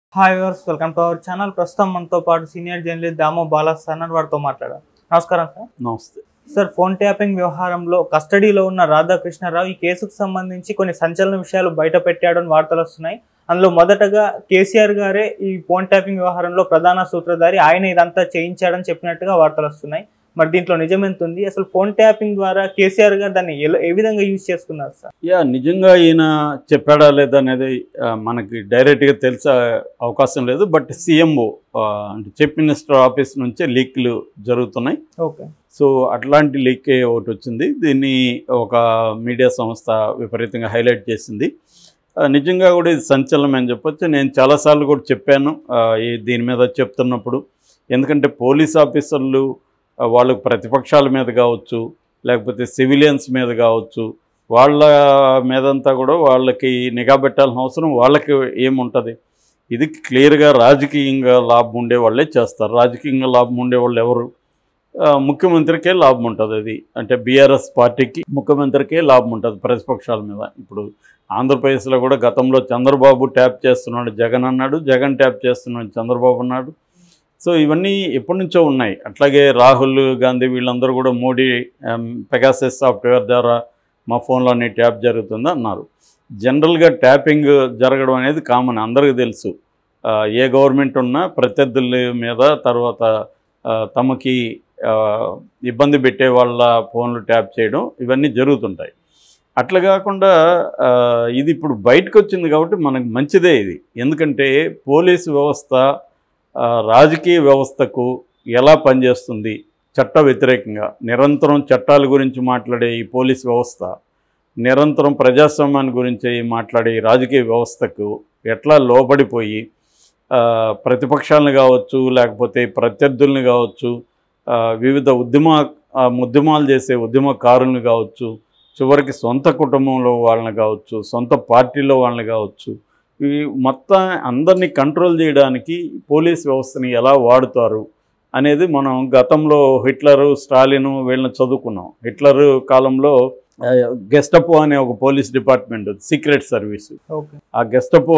Hi viewers welcome to our channel ప్రస్తుతం మనతో పాటు సీనియర్ జర్నలిస్ట్ దామో బాలా సన్నర్ వారితో మాట్లాడారు నమస్కారం సార్ నమస్తే సార్ ఫోన్ ట్యాపింగ్ వ్యవహారంలో కస్టడీలో ఉన్న రాధాకృష్ణారావు ఈ కేసుకు సంబంధించి కొన్ని సంచలన విషయాలు బయట పెట్టాడని వార్తలు వస్తున్నాయి అందులో మొదటగా కేసీఆర్ గారే ఈ ఫోన్ ట్యాపింగ్ వ్యవహారంలో ప్రధాన సూత్రధారి ఆయన ఇదంతా చేయించాడని చెప్పినట్టుగా వార్తలు వస్తున్నాయి మరి దీంట్లో నిజం ఎంత ఉంది అసలు ఫోన్ ట్యాపింగ్ ద్వారా కేసీఆర్ గారు దాన్ని ఎలా- ఏ విధంగా యూజ్ చేసుకున్నారు సార్ యా నిజంగా ఈయన చెప్పాడా లేదా అనేది ఆ, మనకి డైరెక్ట్గా తెలిసే అవకాశం లేదు బట్ సీఎంఓ అంటే చీఫ్ మినిస్టర్ ఆఫీస్ నుంచే లీక్లు జరుగుతున్నాయి ఓకే సో అట్లాంటి లీకే ఒకటి వచ్చింది దీన్ని ఒక మీడియా సంస్థ విపరీతంగా హైలైట్ చేసింది ఆ, నిజంగా కూడా ఇది సంచలనం అని చెప్పొచ్చు నేను చాలాసార్లు కూడా చెప్పాను ఆ, ఈ దీని మీద చెప్తున్నప్పుడు ఎందుకంటే పోలీస్ ఆఫీసర్లు ఆ, వాళ్ళకు ప్రతిపక్షాల మీద కావచ్చు లేకపోతే సివిలియన్స్ మీద కావచ్చు వాళ్ళ మీదంతా కూడా వాళ్ళకి నిఘా పెట్టాల్సిన అవసరం వాళ్ళకి ఏముంటుంది ఇది క్లియర్గా రాజకీయంగా లాభం ఉండే వాళ్ళే చేస్తారు రాజకీయంగా లాభం ఉండే వాళ్ళు ఎవరు ఆ, ముఖ్యమంత్రికే లాభం ఉంటుంది అది అంటే బీఆర్ఎస్ పార్టీకి ముఖ్యమంత్రికే లాభం ఉంటుంది ప్రతిపక్షాల మీద ఇప్పుడు ఆంధ్రప్రదేశ్లో కూడా గతంలో చంద్రబాబు ట్యాప్ చేస్తున్నాడు జగన్ అన్నాడు జగన్ ట్యాప్ చేస్తున్నాడు చంద్రబాబు అన్నాడు సో ఇవన్నీ ఎప్పటి నుంచో ఉన్నాయి అట్లాగే రాహుల్ గాంధీ వీళ్ళందరూ కూడా మోడీ పెగాసెస్ సాఫ్ట్వేర్ ద్వారా మా ఫోన్లో అన్ని ట్యాప్ జరుగుతుంది అన్నారు జనరల్గా ట్యాపింగ్ జరగడం అనేది కామన్ అందరికీ తెలుసు ఆ, ఏ గవర్నమెంట్ ఉన్నా ప్రత్యర్థుల మీద తర్వాత ఆ, తమకి ఆ, ఇబ్బంది పెట్టే వాళ్ళ ఫోన్లు ట్యాప్ చేయడం ఇవన్నీ జరుగుతుంటాయి అట్లా కాకుండా ఆ, ఇది ఇప్పుడు బయటకు వచ్చింది కాబట్టి మనకు మంచిదే ఇది ఎందుకంటే పోలీసు వ్యవస్థ ఆ, రాజకీయ వ్యవస్థకు ఎలా పనిచేస్తుంది చట్ట వ్యతిరేకంగా నిరంతరం చట్టాల గురించి మాట్లాడే ఈ పోలీస్ వ్యవస్థ నిరంతరం ప్రజాస్వామ్యాన్ని గురించి మాట్లాడే ఈ రాజకీయ వ్యవస్థకు ఎట్లా లోబడిపోయి ఆ, ప్రతిపక్షాలను కావచ్చు లేకపోతే ప్రత్యర్థుల్ని కావచ్చు ఆ, వివిధ ఉద్యమ ఆ, ఉద్యమాలు చేసే ఉద్యమకారులను కావచ్చు చివరికి సొంత కుటుంబంలో వాళ్ళని కావచ్చు సొంత పార్టీలో వాళ్ళని కావచ్చు ఈ మొత్తం అందరినీ కంట్రోల్ చేయడానికి పోలీస్ వ్యవస్థని ఎలా వాడుతారు అనేది మనం గతంలో హిట్లరు స్టాలిన్ వీళ్ళని చదువుకున్నాం హిట్లరు కాలంలో ఆ, గెస్టపో అనే ఒక police department secret service okay ఆ గెస్టపో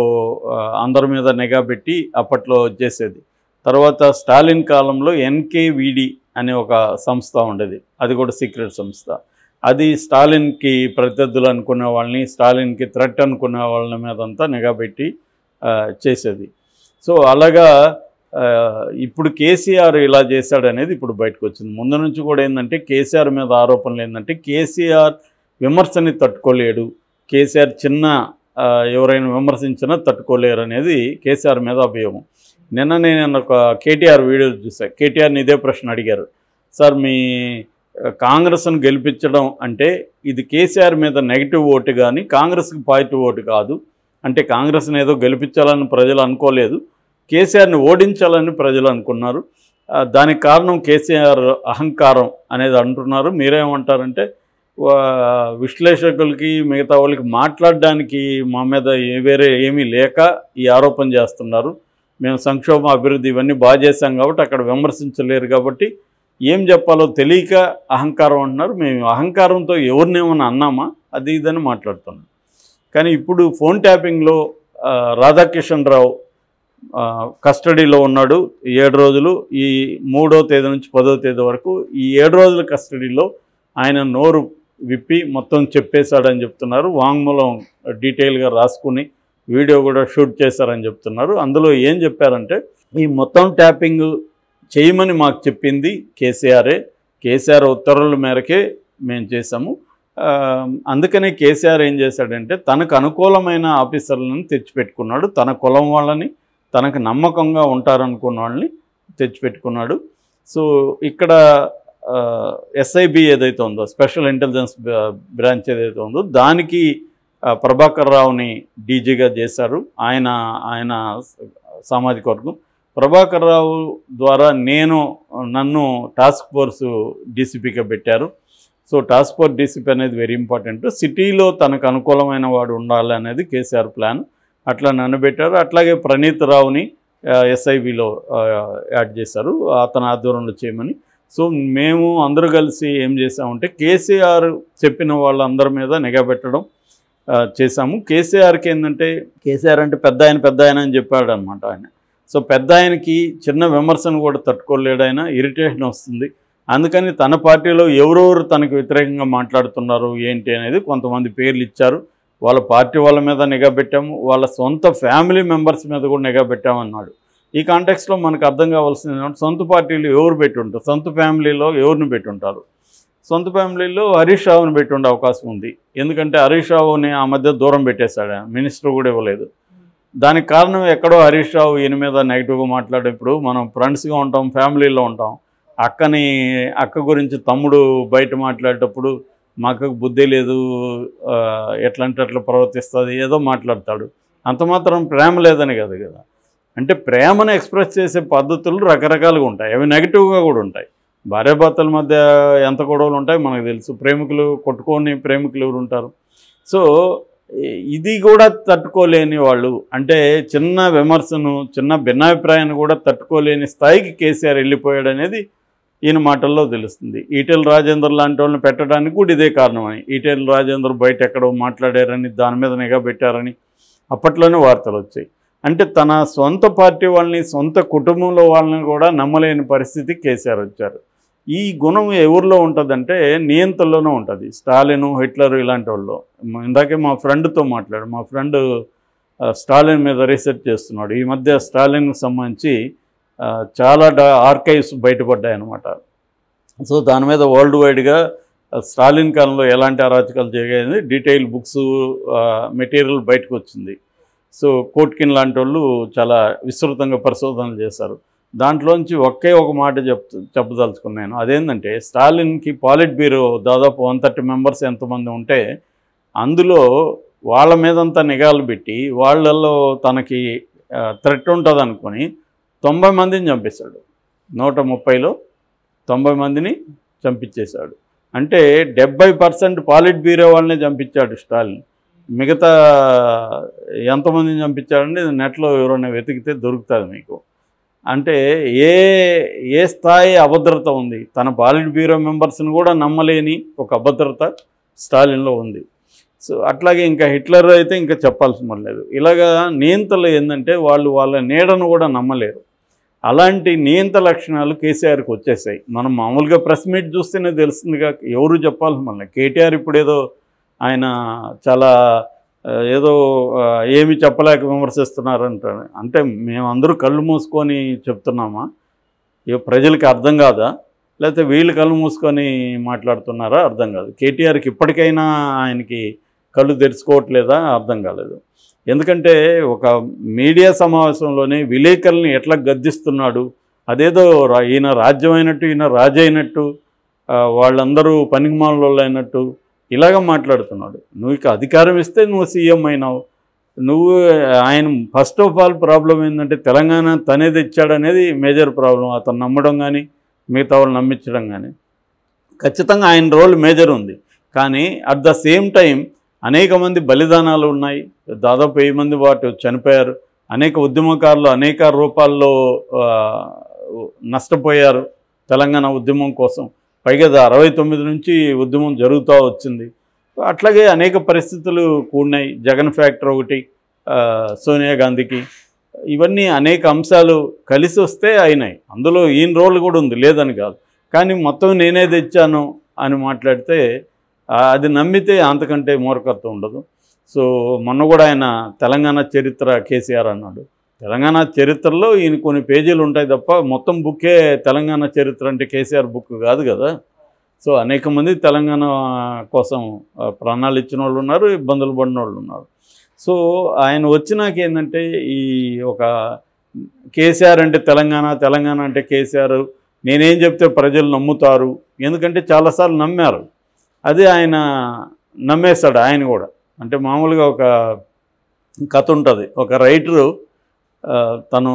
ఆ, అందరి మీద నిఘా పెట్టి అప్పట్లో చేసేది తర్వాత స్టాలిన్ కాలంలో ఎన్కేవిడి అనే ఒక సంస్థ ఉండేది అది కూడా సీక్రెట్ సంస్థ అది స్టాలిన్కి ప్రత్యర్థులు అనుకునే వాళ్ళని స్టాలిన్కి థ్రెట్ అనుకునే వాళ్ళ మీద అంతా నిఘా పెట్టి ఆ, చేసేది సో అలాగా ఆ, ఇప్పుడు కేసీఆర్ ఇలా చేశాడు అనేది ఇప్పుడు బయటకు వచ్చింది ముందు నుంచి కూడా ఏంటంటే కేసీఆర్ మీద ఆరోపణలు ఏంటంటే కేసీఆర్ విమర్శని తట్టుకోలేడు కేసీఆర్ చిన్న ఆ, ఎవరైనా విమర్శించినా తట్టుకోలేరు అనేది కేసీఆర్ మీద అభియోగం నిన్న నేను ఒక కేటీఆర్ వీడియో చూసా కేటీఆర్ని ఇదే ప్రశ్న అడిగారు సార్ మీ ఆ, కాంగ్రెస్ను గెలిపించడం అంటే ఇది కేసీఆర్ మీద నెగిటివ్ ఓటు కానీ కాంగ్రెస్కి పాజిటివ్ ఓటు కాదు అంటే కాంగ్రెస్ని ఏదో గెలిపించాలని ప్రజలు అనుకోలేదు కేసీఆర్ని ఓడించాలని ప్రజలు అనుకున్నారు ఆ, దానికి కారణం కేసీఆర్ అహంకారం అనేది అంటున్నారు మీరేమంటారంటే వా- విశ్లేషకులకి మిగతా వాళ్ళకి మాట్లాడడానికి మా మీద ఏ- వేరే ఏమీ లేక ఈ ఆరోపణ చేస్తున్నారు మేము సంక్షోభం అభివృద్ధి ఇవన్నీ బాగా చేశాం కాబట్టి అక్కడ విమర్శించలేరు కాబట్టి ఏం చెప్పాలో తెలియక అహంకారం అంటున్నారు మేము అహంకారంతో ఎవరినేమన్నా అన్నామా అది ఇదని మాట్లాడుతున్నాం కానీ ఇప్పుడు ఫోన్ ట్యాపింగ్లో ఆ, రాధాకిషన్ రావు ఆ, కస్టడీలో ఉన్నాడు ఈ ఏడు రోజులు ఈ మూడో తేదీ నుంచి పదో తేదీ వరకు ఈ ఏడు రోజుల కస్టడీలో ఆయన నోరు విప్పి మొత్తం చెప్పేశాడని చెప్తున్నారు వాంగ్మూలం డీటెయిల్గా రాసుకుని వీడియో కూడా షూట్ చేశారని చెప్తున్నారు అందులో ఏం చెప్పారంటే ఈ మొత్తం ట్యాపింగ్ చేయమని మాకు చెప్పింది కేసీఆరే కేసీఆర్ ఉత్తర్వుల మేరకే మేము చేశాము ఆ, అందుకనే కేసీఆర్ ఏం చేశాడంటే తనకు అనుకూలమైన ఆఫీసర్లను తెచ్చిపెట్టుకున్నాడు తన కులం వాళ్ళని తనకు నమ్మకంగా ఉంటారనుకున్న వాళ్ళని తెచ్చిపెట్టుకున్నాడు సో ఇక్కడ ఎస్ఐబి ఏదైతే ఉందో స్పెషల్ ఇంటెలిజెన్స్ బ్రాంచ్ ఏదైతే ఉందో దానికి ఆ, ప్రభాకర్ రావుని డీజీగా చేశారు ఆయన ఆయన సామాజిక వర్గం ప్రభాకర్ రావు ద్వారా నేను నన్ను టాస్క్ ఫోర్స్ డీసీపీగా పెట్టారు సో టాస్క్ ఫోర్స్ డీసీపీ అనేది వెరీ ఇంపార్టెంట్ సిటీలో తనకు అనుకూలమైన వాడు ఉండాలి అనేది కేసీఆర్ ప్లాన్ అట్లా నన్ను పెట్టారు అట్లాగే ప్రణీత్ రావుని ఎస్ఐబిలో యాడ్ చేశారు అతని ఆధ్వర్యంలో చేయమని సో మేము అందరూ కలిసి ఏం చేసామంటే కేసీఆర్ చెప్పిన వాళ్ళందరి మీద నిఘా పెట్టడం ఆ, చేశాము కేసీఆర్కి ఏంటంటే కేసీఆర్ అంటే పెద్ద ఆయన పెద్ద ఆయన అని చెప్పాడు అనమాట ఆయన సో పెద్ద ఆయనకి చిన్న విమర్శను కూడా తట్టుకోలేడు ఆయన ఇరిటేషన్ వస్తుంది అందుకని తన పార్టీలో ఎవరెవరు తనకు వ్యతిరేకంగా మాట్లాడుతున్నారు ఏంటి అనేది కొంతమంది పేర్లు ఇచ్చారు వాళ్ళ పార్టీ వాళ్ళ మీద నిఘా పెట్టాము వాళ్ళ సొంత ఫ్యామిలీ మెంబర్స్ మీద కూడా నిఘా పెట్టామన్నాడు ఈ కాంటెక్స్లో మనకు అర్థం కావాల్సింది ఏంటంటే సొంత పార్టీలు ఎవరు పెట్టి ఉంటారు సొంత ఫ్యామిలీలో ఎవరిని పెట్టి ఉంటారు సొంత ఫ్యామిలీలో హరీష్ రావుని పెట్టి ఉండే అవకాశం ఉంది ఎందుకంటే హరీష్ రావుని ఆ మధ్య దూరం పెట్టేశాడు ఆయన. మినిస్టర్ కూడా ఇవ్వలేదు దానికి కారణం ఎక్కడో హరీష్ రావు ఈయన మీద నెగిటివ్గా మాట్లాడేప్పుడు మనం ఫ్రెండ్స్గా ఉంటాం ఫ్యామిలీలో ఉంటాం అక్కని అక్క గురించి తమ్ముడు బయట మాట్లాడేటప్పుడు మా అక్కకు బుద్ధి లేదు ఆ, ఎట్లా అంటే అట్లా ప్రవర్తిస్తుంది ఏదో మాట్లాడతాడు అంత మాత్రం ప్రేమ లేదని కాదు కదా అంటే ప్రేమను ఎక్స్ప్రెస్ చేసే పద్ధతులు రకరకాలుగా ఉంటాయి అవి నెగిటివ్గా కూడా ఉంటాయి భార్యాభర్తల మధ్య ఎంత గొడవలు ఉంటాయి మనకు తెలుసు ప్రేమికులు కొట్టుకొని ప్రేమికులు ఎవరు ఉంటారు సో ఇ- ఇది కూడా తట్టుకోలేని వాళ్ళు అంటే చిన్న విమర్శను చిన్న భిన్నాభిప్రాయాన్ని కూడా తట్టుకోలేని స్థాయికి కేసీఆర్ వెళ్ళిపోయాడు అనేది ఈయన మాటల్లో తెలుస్తుంది ఈటెల రాజేందర్ లాంటి వాళ్ళని పెట్టడానికి కూడా ఇదే కారణమని ఈటెల రాజేందర్ బయట ఎక్కడో మాట్లాడారని దాని మీద నిఘా పెట్టారని అప్పట్లోనే వార్తలు వచ్చాయి అంటే తన సొంత పార్టీ వాళ్ళని సొంత కుటుంబంలో వాళ్ళని కూడా నమ్మలేని పరిస్థితి కేసీఆర్ వచ్చారు ఈ గుణం ఎవరిలో ఉంటుందంటే నియంతల్లోనే ఉంటుంది స్టాలిన్ హిట్లర్ ఇలాంటి వాళ్ళు మ- ఇందాకే మా ఫ్రెండ్తో మాట్లాడు మా ఫ్రెండ్ స్టాలిన్ మీద రీసెర్చ్ చేస్తున్నాడు ఈ మధ్య స్టాలిన్కి సంబంధించి ఆ, చాలా డా ఆర్కైవ్స్ బయటపడ్డాయి అన్నమాట సో దాని మీద వరల్డ్ వైడ్గా స్టాలిన్ కాలంలో ఎలాంటి అరాచకాలు జరిగాయని డీటెయిల్ బుక్స్ మెటీరియల్ బయటకు వచ్చింది సో కోట్కిన్ లాంటి వాళ్ళు చాలా విస్తృతంగా పరిశోధనలు చేశారు దాంట్లోంచి ఒకే ఒక మాట చెప్ చెప్పదలుచుకున్నాను అదేంటంటే స్టాలిన్కి పాలిట్ బ్యూరో దాదాపు వన్ థర్టీ మెంబర్స్ ఎంతమంది ఉంటే అందులో వాళ్ళ మీదంతా నిఘాలు పెట్టి వాళ్ళల్లో తనకి థ్రెట్ ఉంటుంది అనుకొని తొంభై మందిని చంపేశాడు నూట ముప్పైలో తొంభై మందిని చంపించేశాడు అంటే డెబ్బై పర్సెంట్ పాలిట్ బ్యూరో వాళ్ళనే చంపించాడు స్టాలిన్ మిగతా ఎంతమందిని చంపించాడంటే నెట్లో ఎవరైనా వెతికితే దొరుకుతుంది మీకు అంటే ఏ ఏ స్థాయి అభద్రత ఉంది తన పాలిట్ బ్యూరో మెంబర్స్ని కూడా నమ్మలేని ఒక అభద్రత స్టాలిన్లో ఉంది సో అట్లాగే ఇంకా హిట్లర్ అయితే ఇంకా చెప్పాల్సిన లేదు ఇలాగా నియంతలు ఏంటంటే వాళ్ళు వాళ్ళ నీడను కూడా నమ్మలేరు అలాంటి నియంత లక్షణాలు కేసీఆర్కి వచ్చేసాయి మనం మామూలుగా ప్రెస్ మీట్ చూస్తేనే తెలుస్తుందిగా ఎవరు చెప్పాల్సి మళ్ళీ కేటీఆర్ ఇప్పుడు ఏదో ఆయన చాలా ఆ, ఏదో ఆ, ఏమి చెప్పలేక విమర్శిస్తున్నారంటారు అంటే మేమందరూ కళ్ళు మూసుకొని చెప్తున్నామా ఇక ప్రజలకి అర్థం కాదా లేకపోతే వీళ్ళు కళ్ళు మూసుకొని మాట్లాడుతున్నారా అర్థం కాదు కేటీఆర్కి ఇప్పటికైనా ఆయనకి కళ్ళు తెరుచుకోవట్లేదా అర్థం కాలేదు ఎందుకంటే ఒక మీడియా సమావేశంలోనే విలేకరుల్ని ఎట్లా గద్దిస్తున్నాడు అదేదో రా- ఈయన రాజ్యం అయినట్టు ఈయన రాజు అయినట్టు ఆ, వాళ్ళందరూ పనికిమాలలో అయినట్టు ఇలాగ మాట్లాడుతున్నాడు నువ్వు ఇక అధికారం ఇస్తే నువ్వు సీఎం అయినావు నువ్వు ఆయన ఫస్ట్ ఆఫ్ ఆల్ ప్రాబ్లం ఏంటంటే తెలంగాణ తనే తెచ్చాడనేది మేజర్ ప్రాబ్లం అతను నమ్మడం కానీ మిగతా వాళ్ళు నమ్మించడం కానీ ఖచ్చితంగా ఆయన రోల్ మేజర్ ఉంది కానీ అట్ ద సేమ్ టైం అనేక మంది బలిదానాలు ఉన్నాయి దాదాపు వెయ్యి మంది వాటి చనిపోయారు అనేక ఉద్యమకారులు అనేక రూపాల్లో ఆ, నష్టపోయారు తెలంగాణ ఉద్యమం కోసం పైగా అది అరవై తొమ్మిది నుంచి ఉద్యమం జరుగుతూ వచ్చింది అట్లాగే అనేక పరిస్థితులు కూడినాయి జగన్ ఫ్యాక్టర్ ఒకటి ఆ, సోనియా గాంధీకి ఇవన్నీ అనేక అంశాలు కలిసి వస్తే అయినాయి అందులో ఈయన రోల్ కూడా ఉంది లేదని కాదు కానీ మొత్తం నేనే తెచ్చాను అని మాట్లాడితే ఆ, అది నమ్మితే అంతకంటే మూర్ఖత్వం ఉండదు సో మొన్న కూడా ఆయన తెలంగాణ చరిత్ర కేసీఆర్ అన్నాడు తెలంగాణ చరిత్రలో ఈయన కొన్ని పేజీలు ఉంటాయి తప్ప మొత్తం బుక్కే తెలంగాణ చరిత్ర అంటే కేసీఆర్ బుక్ కాదు కదా సో అనేక మంది తెలంగాణ కోసం ఆ, ప్రాణాలు ఇచ్చిన వాళ్ళు ఉన్నారు ఇబ్బందులు పడిన వాళ్ళు ఉన్నారు సో ఆయన వచ్చినాక ఏంటంటే ఈ ఒక కేసీఆర్ అంటే తెలంగాణ తెలంగాణ అంటే కేసీఆర్ నేనేం చెప్తే ప్రజలు నమ్ముతారు ఎందుకంటే చాలాసార్లు నమ్మారు అది ఆయన నమ్మేస్తాడు ఆయన కూడా అంటే మామూలుగా ఒక కథ ఉంటుంది ఒక రైటరు ఆ, తను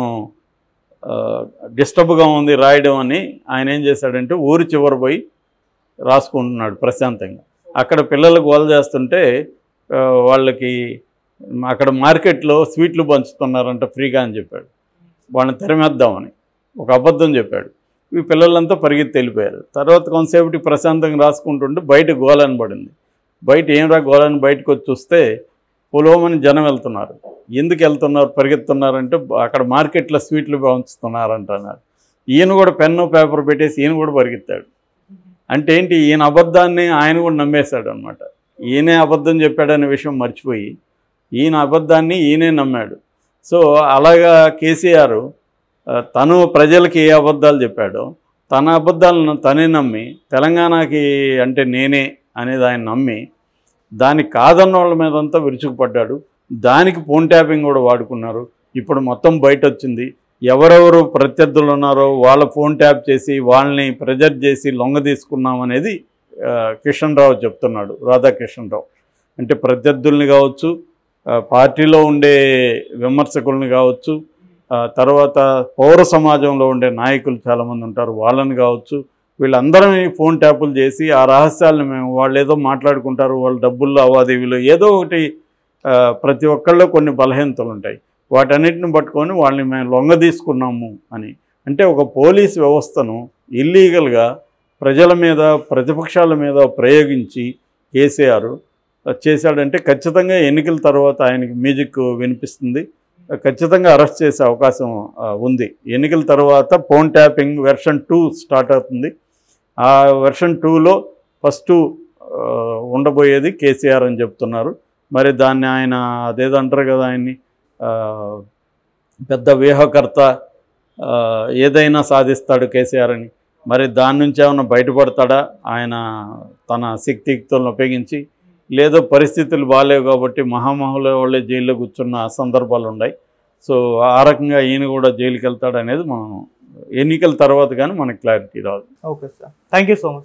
డిస్టర్బ్గా ఉంది రాయడం అని ఆయన ఏం చేశాడంటే ఊరి చివరి పోయి రాసుకుంటున్నాడు ప్రశాంతంగా అక్కడ పిల్లలు గోల చేస్తుంటే ఆ, వాళ్ళకి అక్కడ మార్కెట్లో స్వీట్లు పంచుతున్నారంట ఫ్రీగా అని చెప్పాడు వాళ్ళని తెరమేద్దామని ఒక అబద్ధం చెప్పాడు ఈ పిల్లలంతా పరిగెత్తి వెళ్ళిపోయారు తర్వాత కొంతసేపటికి ప్రశాంతంగా రాసుకుంటుంటే బయట గోలని పడింది బయట ఏం రా గోళాన్ని బయటకు వచ్చి చూస్తే పొలోమని జనం వెళ్తున్నారు ఎందుకు వెళ్తున్నారు పరిగెత్తున్నారంటే అక్కడ మార్కెట్లో స్వీట్లు పంచుతున్నారు అంటున్నారు ఈయన కూడా పెన్ను పేపర్ పెట్టేసి ఈయన కూడా పరిగెత్తాడు అంటే ఏంటి ఈయన అబద్ధాన్ని ఆయన కూడా నమ్మేశాడు అనమాట ఈయనే అబద్ధం చెప్పాడనే విషయం మర్చిపోయి ఈయన అబద్ధాన్ని ఈయనే నమ్మాడు సో అలాగా కేసీఆర్ ఆ, తను ప్రజలకి ఏ అబద్ధాలు చెప్పాడో తన అబద్ధాలను తనే నమ్మి తెలంగాణకి అంటే నేనే అనేది ఆయన నమ్మి దానికి కాదన్న వాళ్ళ మీదంతా విరుచుకుపడ్డాడు దానికి ఫోన్ ట్యాపింగ్ కూడా వాడుకున్నారు ఇప్పుడు మొత్తం బయట వచ్చింది ఎవరెవరు ప్రత్యర్థులు ఉన్నారో వాళ్ళ ఫోన్ ట్యాప్ చేసి వాళ్ళని ప్రెజర్ చేసి లొంగ తీసుకున్నాం అనేది ఆ, కిషన్ రావు చెప్తున్నాడు రాధాకిషన్ రావు అంటే ప్రత్యర్థుల్ని కావచ్చు ఆ, పార్టీలో ఉండే విమర్శకుల్ని కావచ్చు ఆ, తర్వాత పౌర సమాజంలో ఉండే నాయకులు చాలామంది ఉంటారు వాళ్ళని కావచ్చు వీళ్ళందరం ఈ ఫోన్ ట్యాపులు చేసి ఆ రహస్యాలను మేము వాళ్ళు ఏదో మాట్లాడుకుంటారు వాళ్ళ డబ్బుల్లో అవాదేవీలు ఏదో ఒకటి ఆ, ప్రతి ఒక్కళ్ళు కొన్ని బలహీనతలు ఉంటాయి వాటన్నిటిని పట్టుకొని వాళ్ళని మేము లొంగ తీసుకున్నాము అని అంటే ఒక పోలీస్ వ్యవస్థను ఇల్లీగల్గా ప్రజల మీద ప్రతిపక్షాల మీద ప్రయోగించి కేసీఆర్ చేశాడంటే ఖచ్చితంగా ఎన్నికల తర్వాత ఆయనకి మ్యూజిక్ వినిపిస్తుంది ఖచ్చితంగా అరెస్ట్ చేసే అవకాశం ఆ, ఉంది ఎన్నికల తర్వాత phone tapping version two start అవుతుంది ఆ వెర్షన్ టూలో ఫస్ట్ ఉండబోయేది కేసీఆర్ అని చెప్తున్నారు మరి దాన్ని ఆయన అదేదో అంటారు కదా ఆయన్ని ఆ, పెద్ద వ్యూహకర్త ఆ, ఏదైనా సాధిస్తాడు కేసీఆర్ అని మరి దాని నుంచి ఏమైనా బయటపడతాడా ఆయన తన శక్తియుక్తులను ఉపయోగించి లేదో పరిస్థితులు బాగాలేవు కాబట్టి మహామహుల వాళ్ళే జైల్లో కూర్చున్న సందర్భాలు ఉన్నాయి సో ఆ రకంగా ఈయన కూడా జైలుకి వెళ్తాడు అనేది మనం ఎన్నికల తర్వాత కానీ మనకు క్లారిటీ రాదు okay sir thank you so much